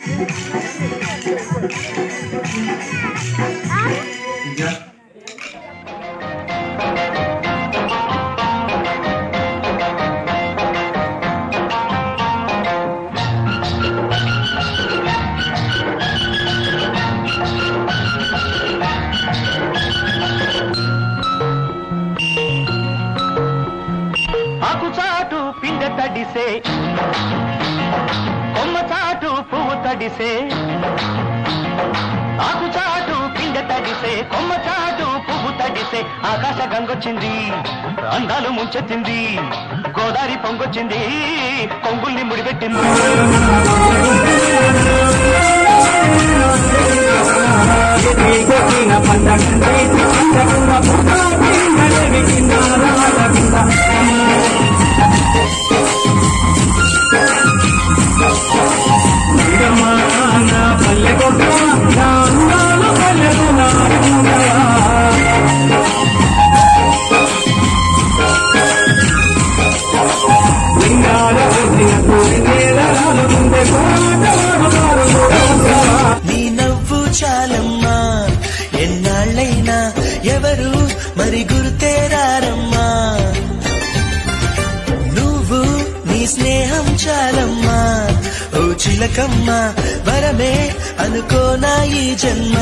ఆకు చాటు పిండ తడిసే కొమ్మ చాటు పువ్వు తడిసే ఆకు చాటు పిండ తడిసే కొమ్మ చాటు పువ్వు తడిసే ఆకాశ గంగొచ్చింది అందాలు ముంచెత్తింది గోదావరి పొంగొచ్చింది కొంగుల్ని ముడిపెట్టింది నీ నవ్వు చాలమ్మా ఎన్నాళ్ళైనా ఎవరు మరి గుర్తేరారమ్మా నువ్వు నీ స్నేహం చాలమ్మా ఓ చిలకమ్మ వరమే అనుకోనా ఈ జన్మ